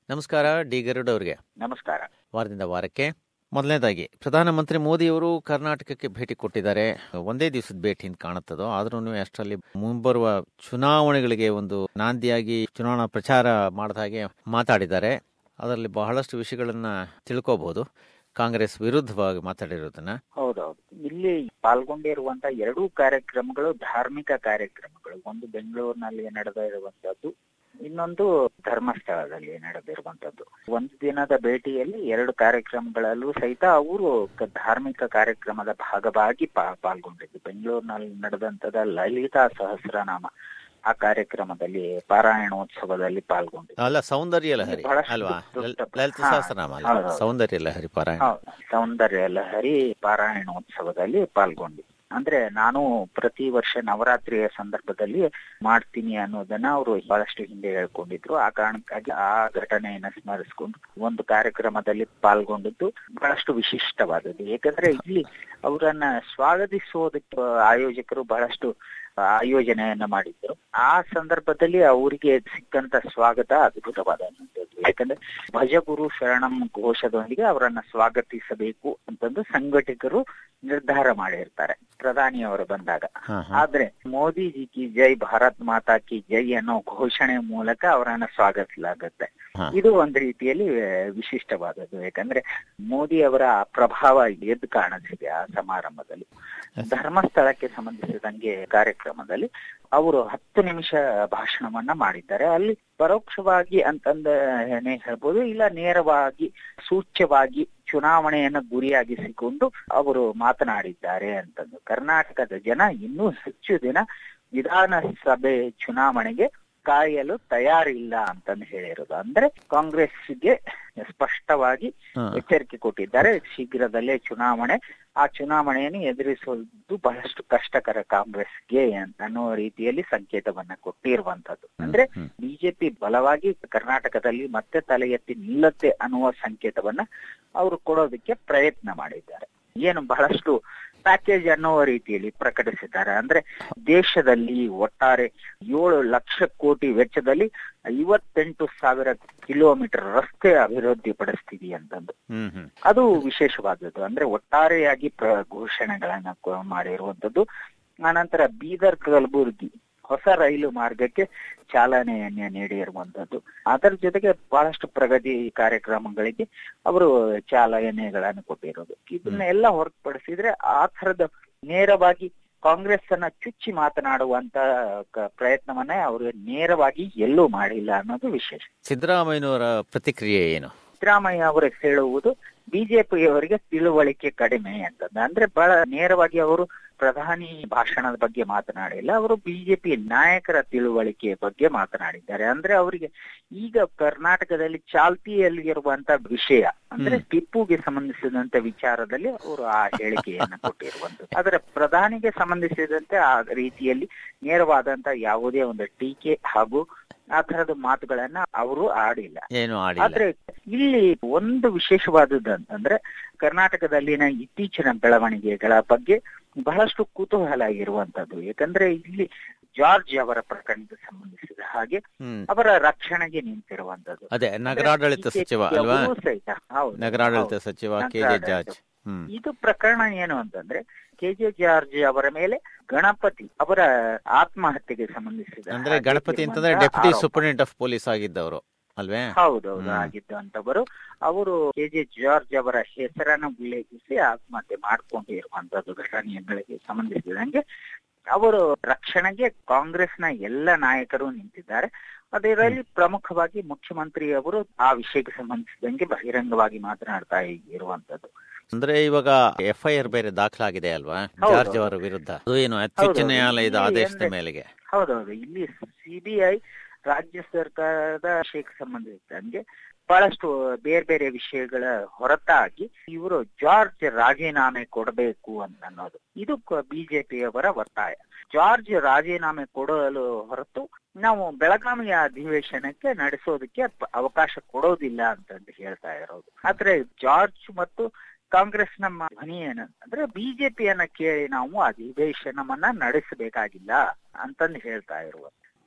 ನಮಸ್ಕಾರ ಡಿ ಗರುಡ್ ಅವರಿಗೆ ನಮಸ್ಕಾರ ವಾರದಿಂದ ವಾರಕ್ಕೆ ಮೊದಲನೇದಾಗಿ ಪ್ರಧಾನಮಂತ್ರಿ ಮೋದಿಯವರು ಕರ್ನಾಟಕಕ್ಕೆ ಭೇಟಿ ಕೊಟ್ಟಿದ್ದಾರೆ ಒಂದೇ ದಿವಸದ ಭೇಟಿ ಅಂತ ಕಾಣುತ್ತದೋ ಆದ್ರೂ ಅಷ್ಟರಲ್ಲಿ ಮುಂಬರುವ ಚುನಾವಣೆಗಳಿಗೆ ಒಂದು ನಾಂದಿಯಾಗಿ ಚುನಾವಣಾ ಪ್ರಚಾರ ಮಾಡಿದ ಹಾಗೆ ಮಾತಾಡಿದ್ದಾರೆ ಅದರಲ್ಲಿ ಬಹಳಷ್ಟು ವಿಷಯಗಳನ್ನ ತಿಳ್ಕೋಬಹುದು ಕಾಂಗ್ರೆಸ್ ವಿರುದ್ಧವಾಗಿ ಮಾತಾಡಿರೋದನ್ನ ಹೌದೌದು ಇಲ್ಲಿ ಪಾಲ್ಗೊಂಡಿರುವಂತ ಎರಡೂ ಕಾರ್ಯಕ್ರಮಗಳು ಧಾರ್ಮಿಕ ಕಾರ್ಯಕ್ರಮಗಳು ಒಂದು ಬೆಂಗಳೂರಿನಲ್ಲಿ ನಡೆದಿರುವಂತದ್ದು ಇನ್ನೊಂದು ಧರ್ಮಸ್ಥಳದಲ್ಲಿ ನಡೆದಿರುವಂತದ್ದು ಒಂದು ದಿನದ ಭೇಟಿಯಲ್ಲಿ ಎರಡು ಕಾರ್ಯಕ್ರಮಗಳಲ್ಲೂ ಸಹಿತ ಅವರು ಕ- ಧಾರ್ಮಿಕ ಕಾರ್ಯಕ್ರಮದ ಭಾಗವಾಗಿ ಪಾ- ಪಾಲ್ಗೊಂಡಿದ್ದು ಬೆಂಗಳೂರಿನಲ್ಲಿ ನಡೆದಂತದ ಲಲಿತಾ ಸಹಸ್ರನಾಮ ಆ ಕಾರ್ಯಕ್ರಮದಲ್ಲಿ ಪಾರಾಯಣೋತ್ಸವದಲ್ಲಿ ಪಾಲ್ಗೊಂಡಿದ್ದು ಅಲ್ಲ ಸೌಂದರ್ಯ ಲಹರಿ ಬಹಳಷ್ಟು ಅಲ್ವಾ ದೊಡ್ಡ- ಲಲ್- ಲಲಿತ ಹಾ, ಸಹಸ್ರನಾಮ ಅಲ್ಲ ಹೌದೌದು. ಸೌಂದರ್ಯ ಲಹರಿ ಪಾರಾಯಣ ಹೌದು. ಸೌಂದರ್ಯ ಲಹರಿ ಪಾರಾಯಣೋತ್ಸವದಲ್ಲಿ ಪಾಲ್ಗೊಂಡಿದ್ದೆ ಅಂದ್ರೆ ನಾನು ಪ್ರತಿ ವರ್ಷ ನವರಾತ್ರಿಯ ಸಂದರ್ಭದಲ್ಲಿ ಮಾಡ್ತೀನಿ ಅನ್ನೋದನ್ನ ಅವರು ಬಹಳಷ್ಟು ಹಿಂದೆ ಹೇಳ್ಕೊಂಡಿದ್ರು ಆ ಕಾರಣಕ್ಕಾಗಿ ಆ ಘಟನೆಯನ್ನ ಸ್ಮರಿಸಿಕೊಂಡು ಒಂದು ಕಾರ್ಯಕ್ರಮದಲ್ಲಿ ಪಾಲ್ಗೊಂಡಿದ್ದು ಬಹಳಷ್ಟು ವಿಶಿಷ್ಟವಾದದ್ದು ಏಕೆಂದ್ರೆ ಇಲ್ಲಿ ಅವರನ್ನ ಸ್ವಾಗತಿಸೋದಕ್ಕೆ ಆಯೋಜಕರು ಬಹಳಷ್ಟು ಆಯೋಜನೆಯನ್ನ ಮಾಡಿದ್ರು ಆ ಸಂದರ್ಭದಲ್ಲಿ ಅವರಿಗೆ ಸಿಕ್ಕಂತ ಸ್ವಾಗತ ಅದ್ಭುತವಾದಂಥದ್ದು ಯಾಕಂದ್ರೆ ಭಜಗುರು ಶರಣಂ ಘೋಷದೊಂದಿಗೆ ಅವರನ್ನ ಸ್ವಾಗತಿಸಬೇಕು ಅಂತಂದು ಸಂಘಟಕರು ನಿರ್ಧಾರ ಮಾಡಿರ್ತಾರೆ ಪ್ರಧಾನಿಯವರು ಬಂದಾಗ ಹಾ, ಹಾ. ಆದ್ರೆ ಮೋದಿಜಿ ಕಿ ಜೈ ಭಾರತ್ ಮಾತಾ ಕಿ ಜೈ ಅನ್ನೋ ಘೋಷಣೆ ಮೂಲಕ ಅವರನ್ನ ಸ್ವಾಗತಿಸಲಾಗುತ್ತೆ ಹಾ. ಇದು ಒಂದು ರೀತಿಯಲ್ಲಿ ಆ, ವಿಶಿಷ್ಟವಾದದ್ದು ಯಾಕಂದ್ರೆ ಮೋದಿ ಅವರ ಪ್ರಭಾವ ಎದ್ದು ಕಾಣಿಸಿದೆ ಆ ಸಮಾರಂಭದಲ್ಲಿ ಧರ್ಮಸ್ಥಳಕ್ಕೆ ಸಂಬಂಧಿಸಿದಂಗೆ ಕಾರ್ಯಕ್ರಮದಲ್ಲಿ ಅವರು ಹತ್ತು ನಿಮಿಷ ಭಾಷಣವನ್ನ ಮಾಡಿದ್ದಾರೆ ಅಲ್ಲಿ ಪರೋಕ್ಷವಾಗಿ ಅಂತಂದನೇ ಹೇಳ್ಬೋದು ಇಲ್ಲ ನೇರವಾಗಿ ಸೂಚ್ಯವಾಗಿ ಚುನಾವಣೆಯನ್ನ ಗುರಿಯಾಗಿಸಿಕೊಂಡು ಅವರು ಮಾತನಾಡಿದ್ದಾರೆ ಅಂತಂದು ಕರ್ನಾಟಕದ ಜನ ಇನ್ನೂ ಹೆಚ್ಚು ದಿನ ವಿಧಾನಸಭೆ ಚುನಾವಣೆಗೆ ಕಾಯಲು ತಯಾರಿಲ್ಲ ಅಂತಂದು ಹೇಳಿರೋದು ಅಂದ್ರೆ ಕಾಂಗ್ರೆಸ್ಗೆ ಸ್ಪಷ್ಟವಾಗಿ ಹಾ. ಎಚ್ಚರಿಕೆ ಕೊಟ್ಟಿದ್ದಾರೆ ಶೀಘ್ರದಲ್ಲೇ ಚುನಾವಣೆ ಆ ಚುನಾವಣೆಯನ್ನು ಎದುರಿಸುವುದು ಬಹಳಷ್ಟು ಕಷ್ಟಕರ ಕಾಂಗ್ರೆಸ್ಗೆ ಅಂತ ಅನ್ನೋ ರೀತಿಯಲ್ಲಿ ಸಂಕೇತವನ್ನ ಕೊಟ್ಟಿರುವಂತದ್ದು ಅಂದ್ರೆ ಹ್ಮ್. ಬಿಜೆಪಿ ಬಲವಾಗಿ ಕರ್ನಾಟಕದಲ್ಲಿ ಮತ್ತೆ ತಲೆ ಎತ್ತಿ ನಿಲ್ಲತ್ತೆ ಅನ್ನುವ ಸಂಕೇತವನ್ನ ಅವರು ಕೊಡೋದಕ್ಕೆ ಪ್ರಯತ್ನ ಮಾಡಿದ್ದಾರೆ ಏನು ಬಹಳಷ್ಟು ಪ್ಯಾಕೇಜ್ ಅನ್ನುವ ರೀತಿಯಲ್ಲಿ ಪ್ರಕಟಿಸಿದ್ದಾರೆ ಅಂದ್ರೆ ದೇಶದಲ್ಲಿ ಒಟ್ಟಾರೆ ಏಳು ಲಕ್ಷ ಕೋಟಿ ವೆಚ್ಚದಲ್ಲಿ ಐವತ್ತೆಂಟು ಸಾವಿರ ಕಿಲೋಮೀಟರ್ ರಸ್ತೆ ಅಭಿವೃದ್ಧಿ ಪಡಿಸ್ತೀವಿ ಅಂತಂದು ಹ್ಮ್ ಹ್ಮ್ ಅದು ವಿಶೇಷವಾದದ್ದು ಅಂದ್ರೆ ಒಟ್ಟಾರೆಯಾಗಿ ಪ್ರ ಘೋಷಣೆಗಳನ್ನ ಕ- ಮಾಡಿರುವಂತದ್ದು ಆನಂತರ ಬೀದರ್ ಕಲಬುರ್ಗಿ ಹೊಸ ರೈಲು ಮಾರ್ಗಕ್ಕೆ ಚಾಲನೆಯನ್ನ ನೀಡಿರುವಂತದ್ದು ಅದರ ಜೊತೆಗೆ ಬಹಳಷ್ಟು ಪ್ರಗತಿ ಕಾರ್ಯಕ್ರಮಗಳಿಗೆ ಅವರು ಚಾಲನೆಗಳನ್ನು ಕೊಟ್ಟಿರೋದು ಇದನ್ನೆಲ್ಲ ಹೊರತುಪಡಿಸಿದ್ರೆ ಆ ತರದ ನೇರವಾಗಿ ಕಾಂಗ್ರೆಸ್ ಅನ್ನ ಚುಚ್ಚಿ ಮಾತನಾಡುವಂತ ಕ- ಪ್ರಯತ್ನವನ್ನ ಅವರು ನೇರವಾಗಿ ಎಲ್ಲೂ ಮಾಡಿಲ್ಲ ಅನ್ನೋದು ವಿಶೇಷ ಸಿದ್ದರಾಮಯ್ಯನವರ ಪ್ರತಿಕ್ರಿಯೆ ಏನು ಸಿದ್ದರಾಮಯ್ಯ ಅವರು ಹೇಳುವುದು ಬಿಜೆಪಿಯವರಿಗೆ ತಿಳುವಳಿಕೆ ಕಡಿಮೆ ಅಂತಂದ ಅಂದ್ರೆ ಬಹಳ ನೇರವಾಗಿ ಅವರು ಪ್ರಧಾನಿ ಭಾಷಣದ ಬಗ್ಗೆ ಮಾತನಾಡಿಲ್ಲ ಅವರು ಬಿಜೆಪಿ ನಾಯಕರ ತಿಳುವಳಿಕೆಯ ಬಗ್ಗೆ ಮಾತನಾಡಿದ್ದಾರೆ ಅಂದ್ರೆ ಅವರಿಗೆ ಈಗ ಕರ್ನಾಟಕದಲ್ಲಿ ಚಾಲ್ತಿಯಲ್ಲಿರುವಂತ ವಿಷಯ ಅಂದ್ರೆ ಹ್ಮ್. ಟಿಪ್ಪುಗೆ ಸಂಬಂಧಿಸಿದಂತ ವಿಚಾರದಲ್ಲಿ ಅವರು ಆ ಹೇಳಿಕೆಯನ್ನ ಕೊಟ್ಟಿರುವಂತದ್ದು ಆದ್ರೆ ಪ್ರಧಾನಿಗೆ ಸಂಬಂಧಿಸಿದಂತೆ ಆ ರೀತಿಯಲ್ಲಿ ನೇರವಾದಂತ ಯಾವುದೇ ಒಂದು ಟೀಕೆ ಹಾಗೂ ಆ ತರದ ಮಾತುಗಳನ್ನ ಅವರು ಆಡಿಲ್ಲ ಏನು ಆಡಿಲ್ಲ ಆದ್ರೆ ಇಲ್ಲಿ ಒಂದು ವಿಶೇಷವಾದದ್ದು ಅಂತಂದ್ರೆ ಕರ್ನಾಟಕದಲ್ಲಿನ ಇತ್ತೀಚಿನ ಬೆಳವಣಿಗೆಗಳ ಬಗ್ಗೆ ಬಹಳಷ್ಟು ಕುತೂಹಲ ಇರುವಂತದ್ದು ಯಾಕಂದ್ರೆ ಇಲ್ಲಿ ಜಾರ್ಜ್ ಅವರ ಪ್ರಕರಣಕ್ಕೆ ಸಂಬಂಧಿಸಿದ ಹಾಗೆ ಹ್ಮ್ ಅವರ ರಕ್ಷಣೆಗೆ ನಿಂತಿರುವಂತದ್ದು ಅದೇ ನಗರಾಡಳಿತ ಸಚಿವ ಅಲ್ವಾ ಅವರು ಸಹಿತ ಹೌದು ನಗರಾಡಳಿತ ಹೌದು. ಸಚಿವ ಕೆ ಜೆ ನಗರಾಡಳಿತ. ಜಾರ್ಜ್ ಹ್ಮ್ ಇದು ಪ್ರಕರಣ ಏನು ಅಂತಂದ್ರೆ ಕೆ ಜೆ ಜಾರ್ಜ್ ಅವರ ಮೇಲೆ ಗಣಪತಿ ಅವರ ಆತ್ಮಹತ್ಯೆಗೆ ಸಂಬಂಧಿಸಿದ ಅಂದ್ರೆ ಹಾಗೆ ಗಣಪತಿ ಅಂತಂದ್ರೆ ಇರುವಂತಹ ಡೆಪ್ಯೂಟಿ ಆರೋಪ. ಸೂಪರಿಂಟೆಂಡೆಂಟ್ ಆಫ್ ಪೊಲೀಸ್ ಆಗಿದ್ದವರು ಅಲ್ವೇ ಹೌದೌದು ಹ್ಮ್. ಆಗಿದ್ದಂತವರು ಅವರು ಕೆ ಜೆ ಜಾರ್ಜ್ ಅವರ ಹೆಸರನ್ನು ಉಲ್ಲೇಖಿಸಿ ಆತ್ಮಹತ್ಯೆ ಮಾಡಿಕೊಂಡಿರುವಂತದ್ದು ಘಟನೆಗಳಿಗೆ ಸಂಬಂಧಿಸಿದಂಗೆ ಅವರು ರಕ್ಷಣೆಗೆ ಕಾಂಗ್ರೆಸ್ನ ಎಲ್ಲ ನಾಯಕರು ನಿಂತಿದ್ದಾರೆ ಅದರಲ್ಲಿ ಪ್ರಮುಖವಾಗಿ ಮುಖ್ಯಮಂತ್ರಿ ಅವರು ಆ ವಿಷಯಕ್ಕೆ ಸಂಬಂಧಿಸಿದಂಗೆ ಬಹಿರಂಗವಾಗಿ ಮಾತನಾಡ್ತಾ ಇರುವಂತದ್ದು ಅಂದ್ರೆ ಇವಾಗ ಎಫ್ ಐ ಆರ್ ಬೇರೆ ದಾಖಲಾಗಿದೆ ಅಲ್ವಾ ಹೌದು. ಜಾರ್ಜ್ ಅವರ ವಿರುದ್ಧ ಅದು ಏನು ಅತ್ಯುಚ್ಚ ಹೌದು. ನ್ಯಾಯಾಲಯದ ಇಲ್ಲಿ ಆದೇಶದ ಅಂದ್ರೆ- ಮೇಲೆಗೆ ಹೌದೌದು ಇಲ್ಲಿ ಸಿಬಿಐ ರಾಜ್ಯ ಸರ್ಕಾರದ ವಿಷಯಕ್ಕೆ ಸಂಬಂಧಿಸಿದಂಗೆ ಬಹಳಷ್ಟು ಬೇರೆ ಬೇರೆ ವಿಷಯಗಳ ಹೊರತಾಗಿ ಇವರು ಜಾರ್ಜ್ ರಾಜೀನಾಮೆ ಕೊಡಬೇಕು ಅಂತ ಅನ್ನೋದು ಇದು ಬಿಜೆಪಿಯವರ ಒತ್ತಾಯ ಜಾರ್ಜ್ ರಾಜೀನಾಮೆ ಕೊಡಲು ಹೊರತು ನಾವು ಬೆಳಗಾವಿಯ ಅಧಿವೇಶನಕ್ಕೆ ನಡೆಸೋದಕ್ಕೆ ಪ- ಅವಕಾಶ ಕೊಡೋದಿಲ್ಲ ಅಂತಂದು ಹೇಳ್ತಾ ಇರೋದು ಆದ್ರೆ ಜಾರ್ಜ್ ಮತ್ತು ಕಾಂಗ್ರೆಸ್ ನಮ್ಮ ಧ್ವನಿ ಏನಂತಂದ್ರೆ ಬಿಜೆಪಿಯನ್ನ ಕೇಳಿ ನಾವು ಅಧಿವೇಶನವನ್ನ ನಡೆಸಬೇಕಾಗಿಲ್ಲ ಅಂತಂದು ಹೇಳ್ತಾ ಇರುವ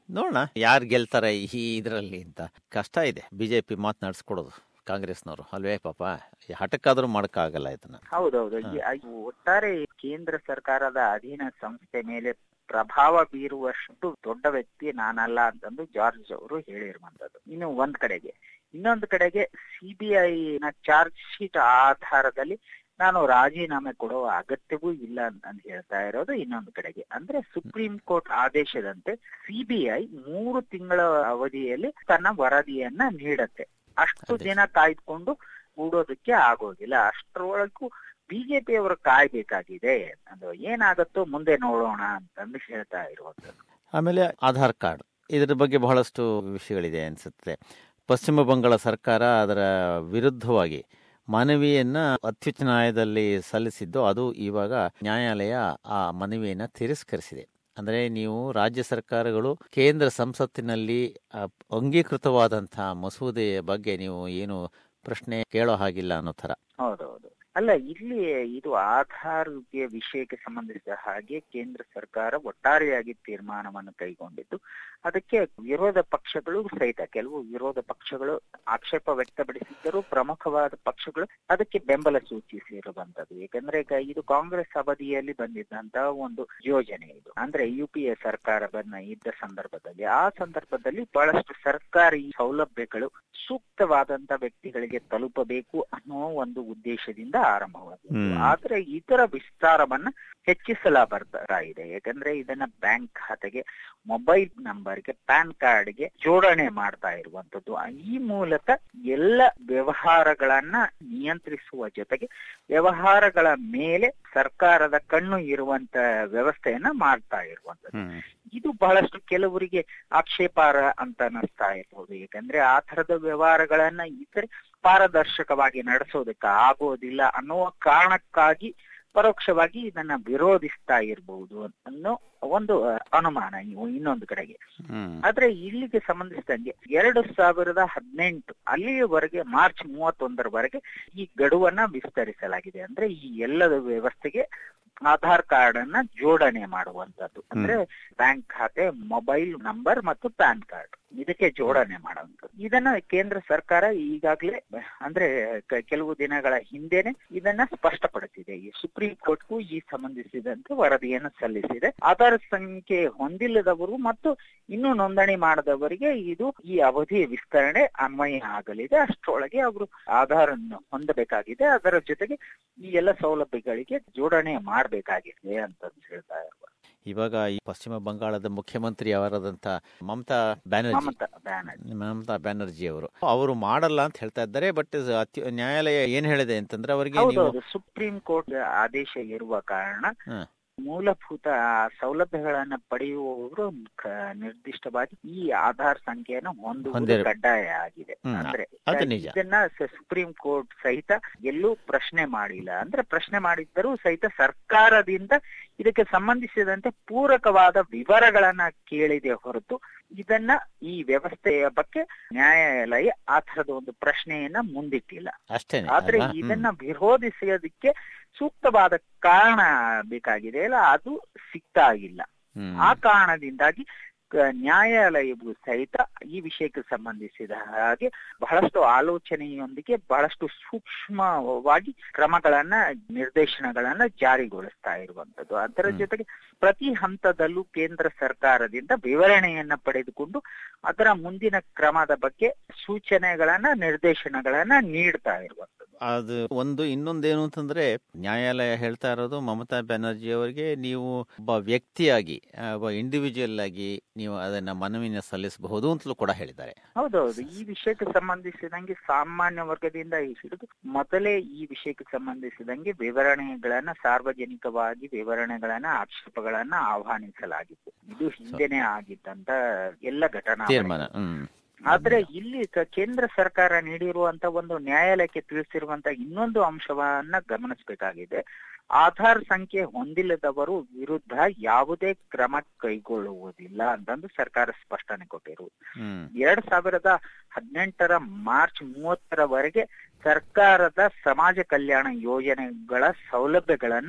ನೋಡೋಣ ಯಾರು ಗೆಲ್ತಾರೆ ಈ ಇದರಲ್ಲಿ ಅಂತ ಕಷ್ಟ ಇದೆ ಬಿಜೆಪಿ ಮಾತನಾಡಿಸ್ಕೊಡೋದು ಕಾಂಗ್ರೆಸ್ನವರು ಅಲ್ವೇ ಪಾಪ ಹಠಕ್ಕಾದ್ರೂ ಮಾಡಕ್ಕಾಗಲ್ಲ ಇದನ್ನ ಹೌದೌದು ಈ- ಈ ಒಟ್ಟಾರೆ ಕೇಂದ್ರ ಸರ್ಕಾರದ ಅಧೀನ ಸಂಸ್ಥೆ ಮೇಲೆ ಪ್ರಭಾವ ಬೀರುವಷ್ಟು ದೊಡ್ಡ ವ್ಯಕ್ತಿ ನಾನಲ್ಲ ಅಂತಂದು ಜಾರ್ಜ್ ಅವರು ಹೇಳಿರುವಂತದ್ದು ಇನ್ನು ಒಂದ್ ಕಡೆಗೆ ಇನ್ನೊಂದು ಕಡೆಗೆ ಸಿಬಿಐ ನ ಚಾರ್ಜ್ ಶೀಟ್ ಆಧಾರದಲ್ಲಿ ನಾನು ರಾಜೀನಾಮೆ ಕೊಡುವ ಅಗತ್ಯವೂ ಇಲ್ಲ ಅಂತ ಹೇಳ್ತಾ ಇರೋದು ಇನ್ನೊಂದು ಕಡೆಗೆ ಅಂದ್ರೆ ಸುಪ್ರೀಂ ಕೋರ್ಟ್ ಆದೇಶದಂತೆ ಸಿಬಿಐ ಮೂರು ತಿಂಗಳ ಅವಧಿಯಲ್ಲಿ ತನ್ನ ವರದಿಯನ್ನ ನೀಡತ್ತೆ ಅಷ್ಟು ಅದೇ. ದಿನ ಕಾಯ್ದುಕೊಂಡು ಕೂಡೋದಕ್ಕೆ ಆಗೋದಿಲ್ಲ ಅಷ್ಟರೊಳಗೂ ಬಿಜೆಪಿ ಅವರು ಕಾಯ್ಬೇಕಾಗಿದೆ ಅದು ಏನಾಗತ್ತೋ ಮುಂದೆ ನೋಡೋಣ ಅಂತಂದು ಹೇಳ್ತಾ ಇರುವಂತದ್ದು ಆಮೇಲೆ ಆಧಾರ್ ಕಾರ್ಡ್ ಇದರ ಬಗ್ಗೆ ಬಹಳಷ್ಟು ವಿಷಯಗಳಿದೆ ಅನಿಸುತ್ತೆ ಪಶ್ಚಿಮ ಬಂಗಾಳ ಸರ್ಕಾರ ಅದರ ವಿರುದ್ಧವಾಗಿ ಮನವಿಯನ್ನ ಅತ್ಯುಚ್ಚ ನ್ಯಾಯಾಲಯದಲ್ಲಿ ಸಲ್ಲಿಸಿದ್ದು ಅದು ಇವಾಗ ನ್ಯಾಯಾಲಯ ಆ ಮನವಿಯನ್ನ ತಿರಸ್ಕರಿಸಿದೆ ಅಂದರೆ ನೀವು ರಾಜ್ಯ ಸರ್ಕಾರಗಳು ಕೇಂದ್ರ ಸಂಸತ್ತಿನಲ್ಲಿ ಆ, ಅಂಗೀಕೃತವಾದಂತಹ ಮಸೂದೆಯ ಬಗ್ಗೆ ನೀವು ಏನು ಪ್ರಶ್ನೆ ಕೇಳೋ ಹಾಗಿಲ್ಲ ಅನ್ನೋ ಥರ ಹೌದೌದು ಅಲ್ಲ ಇಲ್ಲಿ ಇದು ಆಧಾರ್ಗೆ ವಿಷಯಕ್ಕೆ ಸಂಬಂಧಿಸಿದ ಹಾಗೆ ಕೇಂದ್ರ ಸರ್ಕಾರ ಒಟ್ಟಾರೆಯಾಗಿ ತೀರ್ಮಾನವನ್ನು ಕೈಗೊಂಡಿದ್ದು ಅದಕ್ಕೆ ವಿರೋಧ ಪಕ್ಷಗಳು ಸಹಿತ ಕೆಲವು ವಿರೋಧ ಪಕ್ಷಗಳು ಆಕ್ಷೇಪ ವ್ಯಕ್ತಪಡಿಸಿದ್ದರೂ ಪ್ರಮುಖವಾದ ಪಕ್ಷಗಳು ಅದಕ್ಕೆ ಬೆಂಬಲ ಸೂಚಿಸಿರುವಂತದ್ದು ಯಾಕಂದ್ರೆ ಈಗ ಇದು ಕಾಂಗ್ರೆಸ್ ಅವಧಿಯಲ್ಲಿ ಬಂದಿದ್ದಂತಹ ಒಂದು ಯೋಜನೆ ಇದು ಅಂದ್ರೆ ಯು ಪಿ ಎ ಸರ್ಕಾರ ಬಂದ ಇದ್ದ ಸಂದರ್ಭದಲ್ಲಿ ಆ ಸಂದರ್ಭದಲ್ಲಿ ಬಹಳಷ್ಟು ಸರ್ಕಾರಿ ಸೌಲಭ್ಯಗಳು ಸೂಕ್ತವಾದಂತ ವ್ಯಕ್ತಿಗಳಿಗೆ ತಲುಪಬೇಕು ಅನ್ನೋ ಒಂದು ಉದ್ದೇಶದಿಂದ ಆರಂಭವಾಗಿದೆ ಹ್ಮ್. ಆದ್ರೆ ಇದರ ವಿಸ್ತಾರವನ್ನ ಹೆಚ್ಚಿಸಲ ಬರ್ತಾ ಇದೆ ಯಾಕಂದ್ರೆ ಇದನ್ನ ಬ್ಯಾಂಕ್ ಖಾತೆಗೆ ಮೊಬೈಲ್ ನಂಬರ್ಗೆ ಪ್ಯಾನ್ ಕಾರ್ಡ್ಗೆ ಜೋಡಣೆ ಮಾಡ್ತಾ ಇರುವಂತದ್ದು ಈ ಮೂಲಕ ಎಲ್ಲ ವ್ಯವಹಾರಗಳನ್ನ ನಿಯಂತ್ರಿಸುವ ಜೊತೆಗೆ ವ್ಯವಹಾರಗಳ ಮೇಲೆ ಸರ್ಕಾರದ ಕಣ್ಣು ಇರುವಂತ ವ್ಯವಸ್ಥೆಯನ್ನ ಮಾಡ್ತಾ ಇರುವಂತದ್ದು ಇದು ಬಹಳಷ್ಟು ಕೆಲವರಿಗೆ ಆಕ್ಷೇಪಾರ್ಹ ಅಂತ ಅನಿಸ್ತಾ ಇರ್ಬೋದು ಯಾಕಂದ್ರೆ ಆ ತರದ ವ್ಯವಹಾರಗಳನ್ನ ಇತರೆ ಪಾರದರ್ಶಕವಾಗಿ ನಡೆಸೋದಕ್ಕೆ ಆಗೋದಿಲ್ಲ ಅನ್ನುವ ಕಾರಣಕ್ಕಾಗಿ ಪರೋಕ್ಷವಾಗಿ ಇದನ್ನ ವಿರೋಧಿಸ್ತಾ ಇರಬಹುದು ಅನ್ನೋ ಒಂದು ಅಹ್, ಅನುಮಾನ ಇವು ಇನ್ನೊಂದು ಕಡೆಗೆ ಹ್ಮ್ ಆದ್ರೆ ಇಲ್ಲಿಗೆ ಸಂಬಂಧಿಸಿದಂಗೆ ಎರಡು ಸಾವಿರದ ಹದಿನೆಂಟು ಅಲ್ಲಿಯವರೆಗೆ ಮಾರ್ಚ್ ಮೂವತ್ತೊಂದರವರೆಗೆ ಈ ಗಡುವನ್ನ ವಿಸ್ತರಿಸಲಾಗಿದೆ ಅಂದ್ರೆ ಈ ಎಲ್ಲದ ವ್ಯವಸ್ಥೆಗೆ ಆಧಾರ್ ಕಾರ್ಡ್ ಅನ್ನ ಜೋಡಣೆ ಮಾಡುವಂತದ್ದು ಅಂದ್ರೆ ಬ್ಯಾಂಕ್ ಖಾತೆ ಮೊಬೈಲ್ ನಂಬರ್ ಮತ್ತು ಪ್ಯಾನ್ ಕಾರ್ಡ್ ಇದಕ್ಕೆ ಜೋಡಣೆ ಮಾಡುವಂತದ್ದು ಇದನ್ನ ಕೇಂದ್ರ ಸರ್ಕಾರ ಈಗಾಗಲೇ ಅಂದ್ರೆ ಕ- ಕೆಲವು ದಿನಗಳ ಹಿಂದೆನೆ ಇದನ್ನ ಸ್ಪಷ್ಟಪಡಿಸಿದೆ ಈ ಸುಪ್ರೀಂ ಕೋರ್ಟ್ಗೂ ಈ ಸಂಬಂಧಿಸಿದಂತೆ ವರದಿಯನ್ನು ಸಲ್ಲಿಸಿದೆ ಆಧಾರ್ ಸಂಖ್ಯೆ ಹೊಂದಿಲ್ಲದವರು ಮತ್ತು ಇನ್ನೂ ನೋಂದಣಿ ಮಾಡದವರಿಗೆ ಇದು ಈ ಅವಧಿ ವಿಸ್ತರಣೆ ಅನ್ವಯ ಆಗಲಿದೆ ಅಷ್ಟರೊಳಗೆ ಅವರು ಆಧಾರ್ ಅನ್ನು ಹೊಂದಬೇಕಾಗಿದೆ ಅದರ ಜೊತೆಗೆ ಈ ಎಲ್ಲ ಸೌಲಭ್ಯಗಳಿಗೆ ಜೋಡಣೆ ಮಾಡಬೇಕಾಗಿದೆ ಅಂತ ಹೇಳ್ತಾ ಇರುವ ಇವಾಗ ಈ ಪಶ್ಚಿಮ ಬಂಗಾಳದ ಮುಖ್ಯಮಂತ್ರಿ ಅವರಾದಂತ ಮಮತಾ ಬ್ಯಾನರ್ಜಿ ಮಮತಾ ಬ್ಯಾನರ್ಜಿ ಮಮತಾ ಬ್ಯಾನರ್ಜಿ ಅವರು ಅವರು ಮಾಡಲ್ಲ ಅಂತ ಹೇಳ್ತಾ ಇದ್ದಾರೆ ಬಟ್ ಅತ್ಯು ನ್ಯಾಯಾಲಯ ಏನ್ ಹೇಳಿದೆ ಅಂತಂದ್ರೆ ಅವರಿಗೆ ನೀವು ಹೌದೌದು ಸುಪ್ರೀಂ ಕೋರ್ಟ್ ಆದೇಶ ಇರುವ ಕಾರಣ ಹ. ಮೂಲಭೂತ ಸೌಲಭ್ಯಗಳನ್ನ ಪಡೆಯುವವರು ಕ- ನಿರ್ದಿಷ್ಟವಾಗಿ ಈ ಆಧಾರ್ ಸಂಖ್ಯೆಯನ್ನು ಹೊಂದುವುದು ಹೊಂದಿರು- ಕಡ್ಡಾಯ ಆಗಿದೆ ಹ್ಮ್. ಅಂದ್ರೆ ಅದು ನಿಜ. ಇದನ್ನ ಸ- ಸುಪ್ರೀಂ ಕೋರ್ಟ್ ಸಹಿತ ಎಲ್ಲೂ ಪ್ರಶ್ನೆ ಮಾಡಿಲ್ಲ ಅಂದ್ರೆ ಪ್ರಶ್ನೆ ಮಾಡಿದ್ದರೂ ಸಹಿತ ಸರ್ಕಾರದಿಂದ ಇದಕ್ಕೆ ಸಂಬಂಧಿಸಿದಂತೆ ಪೂರಕವಾದ ವಿವರಗಳನ್ನ ಕೇಳಿದೆ ಹೊರತು ಇದನ್ನ ಈ ವ್ಯವಸ್ಥೆಯ ಬಗ್ಗೆ ನ್ಯಾಯಾಲಯ ಆ ತರದ ಒಂದು ಪ್ರಶ್ನೆಯನ್ನ ಮುಂದಿಟ್ಟಿಲ್ಲ ಅಷ್ಟೇನೆ ಆದ್ರೆ ಅಲ್ವಾ? ಹ್ಮ್. ಇದನ್ನ ವಿರೋಧಿಸೋದಕ್ಕೆ ಸೂಕ್ತವಾದ ಕಾರಣ ಬೇಕಾಗಿದೆ ಅಲ್ಲ ಅದು ಸಿಗ್ತಾ ಇಲ್ಲ ಹ್ಮ್. ಆ ಕಾರಣದಿಂದಾಗಿ ಕ- ನ್ಯಾಯಾಲಯವು ಸಹಿತ ಈ ವಿಷಯಕ್ಕೆ ಸಂಬಂಧಿಸಿದ ಹಾಗೆ ಬಹಳಷ್ಟು ಆಲೋಚನೆಯೊಂದಿಗೆ ಬಹಳಷ್ಟು ಸೂಕ್ಷ್ಮವಾಗಿ ಕ್ರಮಗಳನ್ನ ನಿರ್ದೇಶನಗಳನ್ನ ಜಾರಿಗೊಳಿಸ್ತಾ ಇರುವಂತದ್ದು ಅದರ ಹ್ಮ್. ಜೊತೆಗೆ ಪ್ರತಿ ಹಂತದಲ್ಲೂ ಕೇಂದ್ರ ಸರ್ಕಾರದಿಂದ ವಿವರಣೆಯನ್ನ ಪಡೆದುಕೊಂಡು ಅದರ ಮುಂದಿನ ಕ್ರಮದ ಬಗ್ಗೆ ಸೂಚನೆಗಳನ್ನ ನಿರ್ದೇಶನಗಳನ್ನ ನೀಡ್ತಾ ಇರುವಂತದ್ದು ಅದು ಒಂದು ಇನ್ನೊಂದೇನು ಅಂತಂದ್ರೆ ನ್ಯಾಯಾಲಯ ಹೇಳ್ತಾ ಇರೋದು ಮಮತಾ ಬ್ಯಾನರ್ಜಿ ಅವರಿಗೆ ನೀವು ಒಬ್ಬ ವ್ಯಕ್ತಿಯಾಗಿ ಆ, ಒಬ್ಬ ಇಂಡಿವಿಜುವಲ್ ಆಗಿ ನೀವು ಅದನ್ನ ಮನವಿನ ಸಲ್ಲಿಸಬಹುದು ಅಂತಲೂ ಕೂಡ ಹೇಳಿದ್ದಾರೆ ಹೌದೌದು ಈ ವಿಷಯಕ್ಕೆ ಸಂಬಂಧಿಸಿದಂಗೆ ಸಾಮಾನ್ಯ ವರ್ಗದಿಂದ ಹಿಡಿದು ಮೊದಲೇ ಈ ವಿಷಯಕ್ಕೆ ಸಂಬಂಧಿಸಿದಂಗೆ ವಿವರಣೆಗಳನ್ನ ಸಾರ್ವಜನಿಕವಾಗಿ ವಿವರಣೆಗಳನ್ನ ಆಕ್ಷೇಪಗಳನ್ನ ಆಹ್ವಾನಿಸಲಾಗಿತ್ತು ಇದು ಹಿಂದೆನೆ ಆಗಿದ್ದಂತ ಎಲ್ಲ ಘಟನಾ ತೀರ್ಮಾನ ಹ್ಮ್ ಆದ್ರೆ ಇಲ್ಲಿ ಕ- ಕೇಂದ್ರ ಸರ್ಕಾರ ನೀಡಿರುವಂತ ಒಂದು ನ್ಯಾಯಾಲಯಕ್ಕೆ ತಿಳಿಸಿರುವಂತ ಇನ್ನೊಂದು ಅಂಶವನ್ನ ಗಮನಿಸಬೇಕಾಗಿದೆ ಆಧಾರ್ ಸಂಖ್ಯೆ ಹೊಂದಿಲ್ಲದವರು ವಿರುದ್ಧ ಯಾವುದೇ ಕ್ರಮ ಕೈಗೊಳ್ಳುವುದಿಲ್ಲ ಅಂತಂದು ಸರ್ಕಾರ ಸ್ಪಷ್ಟನೆ ಕೊಟ್ಟಿರುವುದು ಹ್ಮ್ ಎರಡ್ ಸಾವಿರದ ಹದಿನೆಂಟರ ಮಾರ್ಚ್ ಮೂವತ್ತರವರೆಗೆ ಸರ್ಕಾರದ ಸಮಾಜ ಕಲ್ಯಾಣ ಯೋಜನೆಗಳ ಸೌಲಭ್ಯಗಳನ್ನ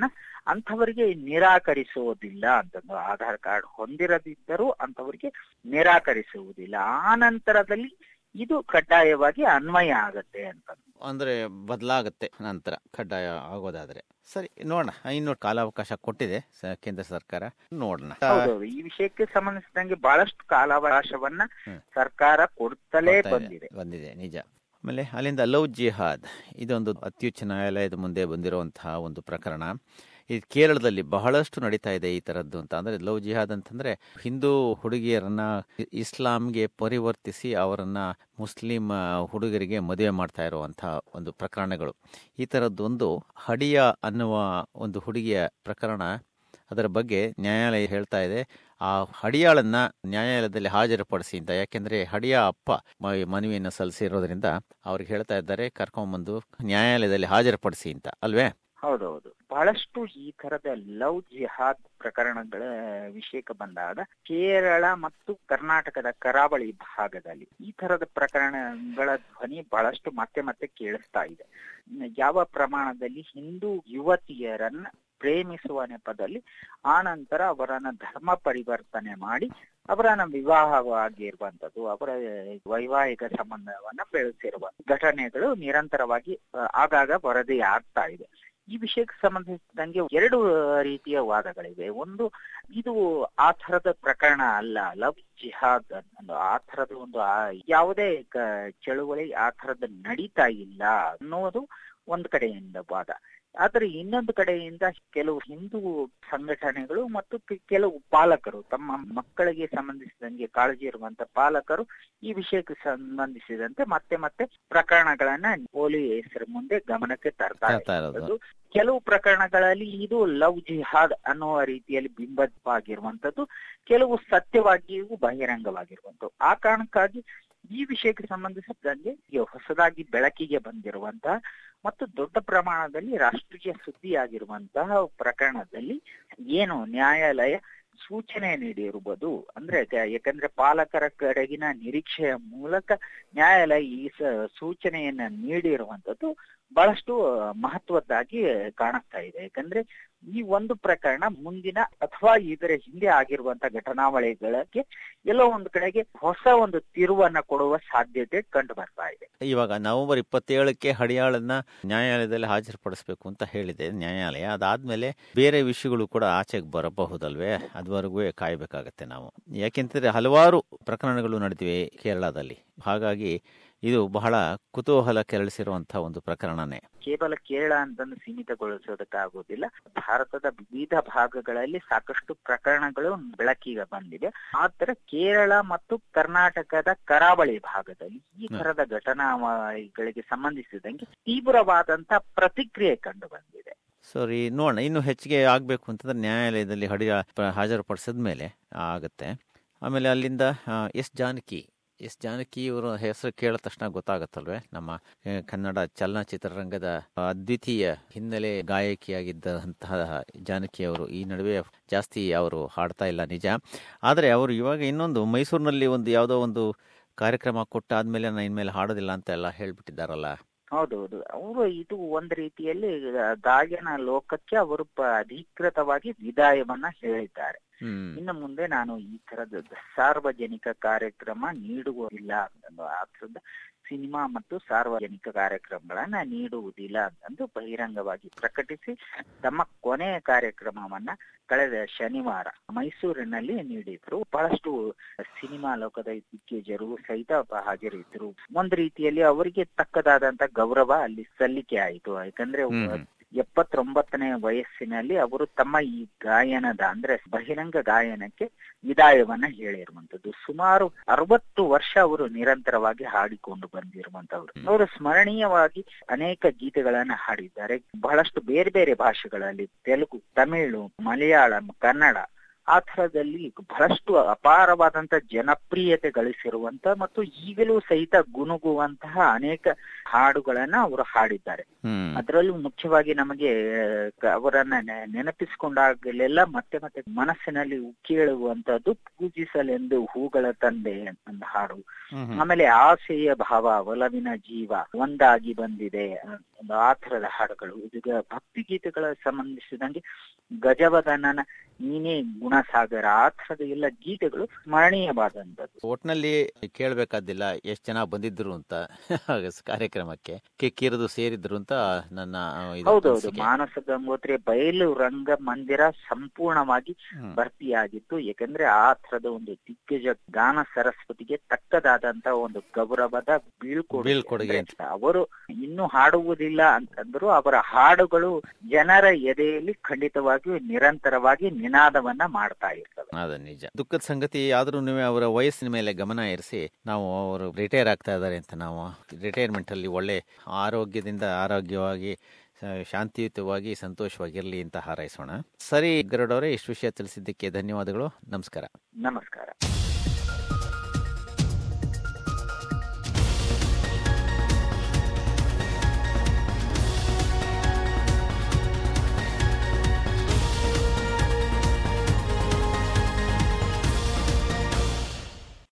ಅಂಥವರಿಗೆ ನಿರಾಕರಿಸುವುದಿಲ್ಲ ಅಂತಂದು ಆಧಾರ್ ಕಾರ್ಡ್ ಹೊಂದಿರದಿದ್ದರೂ ಅಂಥವರಿಗೆ ನಿರಾಕರಿಸುವುದಿಲ್ಲ ಆ ನಂತರದಲ್ಲಿ ಇದು ಕಡ್ಡಾಯವಾಗಿ ಅನ್ವಯ ಆಗತ್ತೆ ಅಂತ ಅಂದ್ರೆ ಬದಲಾಗುತ್ತೆ ನಂತರ ಕಡ್ಡಾಯ ಆಗೋದಾದ್ರೆ ಸರಿ ನೋಡೋಣ ಇನ್ನು ಕಾಲಾವಕಾಶ ಕೊಟ್ಟಿದೆ ಸ- ಕೇಂದ್ರ ಸರ್ಕಾರ ನೋಡೋಣ ಹೌದೌದು ಈ ವಿಷಯಕ್ಕೆ ಸಂಬಂಧಿಸಿದಂಗೆ ಬಹಳಷ್ಟು ಕಾಲಾವಕಾಶವನ್ನ ಹ್ಮ್. ಸರ್ಕಾರ ಕೊಡ್ತಲೇ ಕೊಡ್ತಾ ಇದೆ, ಬಂದಿದೆ ಬಂದಿದೆ ನಿಜ ಆಮೇಲೆ ಅಲ್ಲಿಂದ ಲವ್ ಜಿಹಾದ್ ಇದೊಂದು ಅತ್ಯುಚ್ಚ ನ್ಯಾಯಾಲಯದ ಮುಂದೆ ಬಂದಿರುವಂತಹ ಒಂದು ಪ್ರಕರಣ ಇದು ಕೇರಳದಲ್ಲಿ ಬಹಳಷ್ಟು ನಡೀತಾ ಇದೆ ಈ ತರದ್ದು ಅಂತ ಅಂದ್ರೆ ಲವ್ ಜಿಹಾದ್ ಅಂತಂದ್ರೆ ಹಿಂದೂ ಹುಡುಗಿಯರನ್ನ ಇ- ಇಸ್ಲಾಂಗೆ ಪರಿವರ್ತಿಸಿ ಅವರನ್ನ ಮುಸ್ಲಿಂ ಆ, ಹುಡುಗರಿಗೆ ಮದುವೆ ಮಾಡ್ತಾ ಇರುವಂತಹ ಒಂದು ಪ್ರಕರಣಗಳು ಈ ತರದ್ದೊಂದು ಹಡಿಯ ಅನ್ನುವ ಒಂದು ಹುಡುಗಿಯ ಪ್ರಕರಣ ಅದರ ಬಗ್ಗೆ ನ್ಯಾಯಾಲಯ ಹೇಳ್ತಾ ಇದೆ ಆ ಹಡಿಯಾಳನ್ನ ನ್ಯಾಯಾಲಯದಲ್ಲಿ ಹಾಜರುಪಡಿಸಿ ಅಂತ ಯಾಕೆಂದ್ರೆ ಹಡಿಯ ಅಪ್ಪ ಮ- ಮನವಿಯನ್ನು ಸಲ್ಲಿಸಿರೋದ್ರಿಂದ ಅವ್ರಿಗೆ ಹೇಳ್ತಾ ಇದ್ದಾರೆ ಕರ್ಕೊಂಡ್ಬಂದು ನ್ಯಾಯಾಲಯದಲ್ಲಿ ಹಾಜರುಪಡಿಸಿ ಅಂತ ಅಲ್ವೇ ಹೌದೌದು ಬಹಳಷ್ಟು ಈ ತರದ ಲವ್ ಜಿಹಾದ್ ಪ್ರಕರಣಗಳ ವಿಷಯಕ್ಕೆ ಬಂದಾಗ ಕೇರಳ ಮತ್ತು ಕರ್ನಾಟಕದ ಕರಾವಳಿ ಭಾಗದಲ್ಲಿ ಈ ತರದ ಪ್ರಕರಣಗಳ ಧ್ವನಿ ಬಹಳಷ್ಟು ಮತ್ತೆ ಮತ್ತೆ ಕೇಳಿಸ್ತಾ ಇದೆ ಯಾವ ಪ್ರಮಾಣದಲ್ಲಿ ಹಿಂದೂ ಯುವತಿಯರನ್ನ ಪ್ರೇಮಿಸುವ ನೆಪದಲ್ಲಿ ಆ ನಂತರ ಅವರನ್ನ ಧರ್ಮ ಪರಿವರ್ತನೆ ಮಾಡಿ ಅವರನ್ನ ವಿವಾಹವಾಗಿರುವಂತದ್ದು ಅವರ ವೈವಾಹಿಕ ಸಂಬಂಧವನ್ನ ಬೆಳೆಸಿರುವ ಘಟನೆಗಳು ನಿರಂತರವಾಗಿ ಆ, ಆಗಾಗ ವರದಿ ಆಗ್ತಾ ಇದೆ ಈ ವಿಷಯಕ್ಕೆ ಸಂಬಂಧಿಸಿದಂಗೆ ಎರಡು ರೀತಿಯ ವಾದಗಳಿವೆ ಒಂದು ಇದು ಆ ಥರದ ಪ್ರಕರಣ ಅಲ್ಲ ಲವ್ ಜಿಹಾದ್ ಅನ್ನೋ ಆ ಥರದ ಒಂದು ಆ- ಯಾವುದೇ ಕ- ಚಳುವಳಿ ಆ ಥರದ ನಡೀತಾ ಇಲ್ಲ ಅನ್ನೋದು ಒಂದು ಕಡೆಯಿಂದ ವಾದ ಆದ್ರೆ ಇನ್ನೊಂದು ಕಡೆಯಿಂದ ಕೆಲವು ಹಿಂದೂ ಸಂಘಟನೆಗಳು ಮತ್ತು ಕೆ- ಕೆಲವು ಪಾಲಕರು ತಮ್ಮ ಮಕ್ಕಳಿಗೆ ಸಂಬಂಧಿಸಿದಂಗೆ ಕಾಳಜಿ ಇರುವಂತ ಪಾಲಕರು ಈ ವಿಷಯಕ್ಕೆ ಸಂಬಂಧಿಸಿದಂತೆ ಮತ್ತೆ ಮತ್ತೆ ಪ್ರಕರಣಗಳನ್ನ ಪೊಲೀಸರ ಮುಂದೆ ಗಮನಕ್ಕೆ ತರ್ತಾ ತರ್ತಾ ಇರೋದು. ಇರೋದು ಕೆಲವು ಪ್ರಕರಣಗಳಲ್ಲಿ ಇದು ಲವ್ ಜಿಹಾದ್ ಅನ್ನುವ ರೀತಿಯಲ್ಲಿ ಬಿಂಬಿತವಾಗಿರುವಂತದ್ದು ಕೆಲವು ಸತ್ಯವಾಗಿಯೂ ಬಹಿರಂಗವಾಗಿರುವಂತದ್ದು ಆ ಕಾರಣಕ್ಕಾಗಿ ಈ ವಿಷಯಕ್ಕೆ ಸಂಬಂಧಿಸಿದಂಗೆ ಈಗ ಹೊಸದಾಗಿ ಬೆಳಕಿಗೆ ಬಂದಿರುವಂತಹ ಮತ್ತು ದೊಡ್ಡ ಪ್ರಮಾಣದಲ್ಲಿ ರಾಷ್ಟ್ರೀಯ ಸುದ್ದಿಯಾಗಿರುವಂತಹ ಪ್ರಕರಣದಲ್ಲಿ ಏನು ನ್ಯಾಯಾಲಯ ಸೂಚನೆ ನೀಡಿರುವುದು ಅಂದ್ರೆ ಕ- ಯಾಕಂದ್ರೆ ಪಾಲಕರ ಕಡೆಗಿನ ನಿರೀಕ್ಷೆಯ ಮೂಲಕ ನ್ಯಾಯಾಲಯ ಈ ಸ- ಸೂಚನೆಯನ್ನ ನೀಡಿರುವಂತದ್ದು ಬಹಳಷ್ಟು ಮಹತ್ವದ್ದಾಗಿ ಕಾಣಿಸ್ತಾ ಇದೆ ಯಾಕಂದ್ರೆ ಈ ಒಂದು ಪ್ರಕರಣ ಮುಂದಿನ ಅಥವಾ ಇದರ ಹಿಂದೆ ಆಗಿರುವಂತ ಘಟನಾವಳಿಗಳಿಗೆ ಎಲ್ಲೋ ಒಂದು ಕಡೆಗೆ ಹೊಸ ಒಂದು ತಿರುವನ್ನ ಕೊಡುವ ಸಾಧ್ಯತೆ ಕಂಡು ಬರ್ತಾ ಇದೆ ಇವಾಗ ನವೆಂಬರ್ ಇಪ್ಪತ್ತೇಳಕ್ಕೆ ಹಡಿಯಾಳನ್ನ ನ್ಯಾಯಾಲಯದಲ್ಲಿ ಹಾಜರುಪಡಿಸಬೇಕು ಅಂತ ಹೇಳಿದೆ ನ್ಯಾಯಾಲಯ ಅದಾದ್ಮೇಲೆ ಬೇರೆ ವಿಷಯಗಳು ಕೂಡ ಆಚೆಗೆ ಬರಬಹುದಲ್ವೇ ಅದುವರೆಗೂ ಕಾಯಬೇಕಾಗತ್ತೆ ನಾವು ಯಾಕೆಂತಂದ್ರೆ ಹಲವಾರು ಪ್ರಕರಣಗಳು ನಡೆದಿವೆ ಕೇರಳದಲ್ಲಿ ಹಾಗಾಗಿ ಇದು ಬಹಳ ಕುತೂಹಲ ಕೆರಳಿಸಿರುವಂತಹ ಒಂದು ಪ್ರಕರಣನೇ ಕೇವಲ ಕೇರಳ ಅಂತಂದು ಸೀಮಿತಗೊಳಿಸೋದಕ್ಕಾಗೋದಿಲ್ಲ ಭಾರತದ ವಿವಿಧ ಭಾಗಗಳಲ್ಲಿ ಸಾಕಷ್ಟು ಪ್ರಕರಣಗಳು ಬೆಳಕಿಗೆ ಬಂದಿವೆ ಆತರ ಕೇರಳ ಮತ್ತು ಕರ್ನಾಟಕದ ಕರಾವಳಿ ಭಾಗದಲ್ಲಿ ಈ ತರದ ಘಟನಾವಳಿಗಳಿಗೆ ಸಂಬಂಧಿಸಿದಂಗೆ ತೀವ್ರವಾದಂತ ಪ್ರತಿಕ್ರಿಯೆ ಕಂಡು ಬಂದಿದೆ ಸರಿ ನೋಡೋಣ ಇನ್ನು ಹೆಚ್ಚಿಗೆ ಆಗಬೇಕು ಅಂತಂದ್ರೆ ನ್ಯಾಯಾಲಯದಲ್ಲಿ ಹಡಿಯ ಹಾಜರುಪಡಿಸಿದ ಮೇಲೆ ಆಗುತ್ತೆ ಆಮೇಲೆ ಅಲ್ಲಿಂದ ಆ, ಎಸ್ ಜಾನಕಿ ಎಸ್ ಜಾನಕಿ ಇವರ ಹೆಸರು ಕೇಳಿದ ತಕ್ಷಣ ಗೊತ್ತಾಗತ್ತಲ್ವೇ ನಮ್ಮ ಆ, ಕನ್ನಡ ಚಲನಚಿತ್ರರಂಗದ ಅದ್ವಿತೀಯ ಹಿನ್ನೆಲೆ ಗಾಯಕಿಯಾಗಿದ್ದಂತಹ ಜಾನಕಿ ಅವರು ಈ ನಡುವೆ ಜಾಸ್ತಿ ಅವರು ಹಾಡ್ತಾ ಇಲ್ಲ ನಿಜ ಆದರೆ ಅವರು ಇವಾಗ ಇನ್ನೊಂದು ಮೈಸೂರಿನಲ್ಲಿ ಒಂದು ಯಾವುದೋ ಒಂದು ಕಾರ್ಯಕ್ರಮ ಕೊಟ್ಟಾದ್ಮೇಲೆ ನಾನು ಇನ್ಮೇಲೆ ಹಾಡೋದಿಲ್ಲ ಅಂತ ಎಲ್ಲ ಹೇಳ್ಬಿಟ್ಟಿದ್ದಾರಲ್ಲ ಹೌದೌದು ಅವರು ಇದು ಒಂದ್ ರೀತಿಯಲ್ಲಿ ಗಾಯನ ಲೋಕಕ್ಕೆ ಅವರು ಪ- ಅಧಿಕೃತವಾಗಿ ವಿದಾಯವನ್ನ ಹೇಳಿದ್ದಾರೆ ಹ್ಮ್ ಇನ್ನು ಮುಂದೆ ನಾನು ಈ ತರದ ಸಾರ್ವಜನಿಕ ಕಾರ್ಯಕ್ರಮ ನೀಡುವುದಿಲ್ಲ ಅಂತಂದು ಆ ಥರದ ಸಿನಿಮಾ ಮತ್ತು ಸಾರ್ವಜನಿಕ ಕಾರ್ಯಕ್ರಮಗಳನ್ನ ನೀಡುವುದಿಲ್ಲ ಅಂತಂದು ಬಹಿರಂಗವಾಗಿ ಪ್ರಕಟಿಸಿ ತಮ್ಮ ಕೊನೆಯ ಕಾರ್ಯಕ್ರಮವನ್ನ ಕಳೆದ ಶನಿವಾರ ಮೈಸೂರಿನಲ್ಲಿ ನೀಡಿದ್ರು ಬಹಳಷ್ಟು ಸಿನಿಮಾ ಲೋಕದ ದಿಗ್ಗಜರು ಸಹಿತ ಹಾಜರಿದ್ರು ಒಂದ್ ರೀತಿಯಲ್ಲಿ ಅವರಿಗೆ ತಕ್ಕದಾದಂತ ಗೌರವ ಅಲ್ಲಿ ಸಲ್ಲಿಕೆ ಆಯಿತು ಯಾಕಂದ್ರೆ ಹ್ಮ್. ಎಪ್ಪತ್ತೊಂಬತ್ತನೇ ವಯಸ್ಸಿನಲ್ಲಿ ಅವರು ತಮ್ಮ ಈ ಗಾಯನದ ಅಂದ್ರೆ ಬಹಿರಂಗ ಗಾಯನಕ್ಕೆ ವಿದಾಯವನ್ನ ಹೇಳಿರುವಂತದ್ದು ಸುಮಾರು ಅರವತ್ತು ವರ್ಷ ಅವರು ನಿರಂತರವಾಗಿ ಹಾಡಿಕೊಂಡು ಬಂದಿರುವಂತವ್ರು ಅವರು ಸ್ಮರಣೀಯವಾಗಿ ಅನೇಕ ಗೀತೆಗಳನ್ನ ಹಾಡಿದ್ದಾರೆ ಬಹಳಷ್ಟು ಬೇರೆ ಬೇರೆ ಭಾಷೆಗಳಲ್ಲಿ ತೆಲುಗು ತಮಿಳು ಮಲಯಾಳಂ ಕನ್ನಡ ಆ ಥರದಲ್ಲಿ ಬಹಳಷ್ಟು ಅಪಾರವಾದಂತ ಜನಪ್ರಿಯತೆ ಗಳಿಸಿರುವಂತ ಮತ್ತು ಈಗಲೂ ಸಹಿತ ಗುನುಗುವಂತಹ ಅನೇಕ ಹಾಡುಗಳನ್ನ ಅವರು ಹಾಡಿದ್ದಾರೆ ಹ್ಮ್ ಅದರಲ್ಲೂ ಮುಖ್ಯವಾಗಿ ನಮಗೆ ಕ- ಅವರನ್ನ ನೆ- ನೆನಪಿಸಿಕೊಂಡಾಗಲೆಲ್ಲ ಮತ್ತೆ ಮತ್ತೆ ಮನಸ್ಸಿನಲ್ಲಿ ಕೇಳುವಂತದ್ದು ಪೂಜಿಸಲೆಂದು ಹೂಗಳ ತಂದೆ ಅಂತ ಹಾಡು ಹ್ಮ್ ಹ್ಮ್. ಆಮೇಲೆ ಆಸೆಯ ಭಾವ ಒಲವಿನ ಜೀವ ಒಂದಾಗಿ ಬಂದಿದೆ ಒಂದು ಆ ಥರದ ಹಾಡುಗಳು ಇದೀಗ ಭಕ್ತಿ ಗೀತೆಗಳ ಸಂಬಂಧಿಸಿದಂಗೆ ಗಜವದನನ ನೀನೇ ಗುಣಸಾಗರ ಆ ಥರದ ಎಲ್ಲ ಗೀತೆಗಳು ಸ್ಮರಣೀಯವಾದಂಥದ್ದು ಒಟ್ನಲ್ಲಿ ಕೇಳಬೇಕಾದಿಲ್ಲ ಎಷ್ಟು ಜನ ಬಂದಿದ್ರು ಅಂತ ಕಾರ್ಯಕ್ರಮಕ್ಕೆ ಕಿಕ್ಕಿರಿದು ಸೇರಿದ್ರು ಅಂತ ನನ್ನ ಇದು ಹೌದೌದು ಅನಿಸಿಕೆ. ಮಾನಸ ಗಂಗೋತ್ರಿ ಬಯಲು ರಂಗ ಮಂದಿರ ಸಂಪೂರ್ಣವಾಗಿ ಹ್ಮ್. ಭರ್ತಿಯಾಗಿತ್ತು ಯಾಕಂದ್ರೆ ಆ ಥರದ ಒಂದು ದಿಗ್ಗಜ ಗಾನ ಸರಸ್ವತಿಗೆ ತಕ್ಕದಾದಂತ ಒಂದು ಗೌರವದ ಬೀಳ್ಕೊಡುಗೆ ಬೀಳ್ಕೊಡುಗೆ ಅಂದ್ರೆ ಅವರು ಇನ್ನೂ ಹಾಡುವುದಿಲ್ಲ ಅಂತಂದ್ರು ಅವರ ಹಾಡುಗಳು ಜನರ ಎದೆಯಲ್ಲಿ ಖಂಡಿತವಾಗಿಯೂ ನಿರಂತರವಾಗಿ ನಿನಾದವನ್ನ ಮಾಡ್ತಾ ಇರ್ತವೆ ಅದು ನಿಜ ದುಃಖದ ಸಂಗತಿ ಆದ್ರೂ ಅವರ ವಯಸ್ಸಿನ ಮೇಲೆ ಗಮನ ಇರಿಸಿ ನಾವು ಅವರು ರಿಟೈರ್ ಆಗ್ತಾ ಇದ್ದಾರೆ ಅಂತ ನಾವು ರಿಟೈರ್ಮೆಂಟ್ ಅಲ್ಲಿ ಒಳ್ಳೆ ಆರೋಗ್ಯದಿಂದ ಆರೋಗ್ಯವಾಗಿ ಸ- ಶಾಂತಿಯುತವಾಗಿ ಸಂತೋಷವಾಗಿರ್ಲಿ ಅಂತ ಹಾರೈಸೋಣ ಸರಿ ಗರುಡವರೇ ಇಷ್ಟು ವಿಷಯ ತಿಳಿಸಿದ್ದಕ್ಕೆ ಧನ್ಯವಾದಗಳು ನಮಸ್ಕಾರ ನಮಸ್ಕಾರ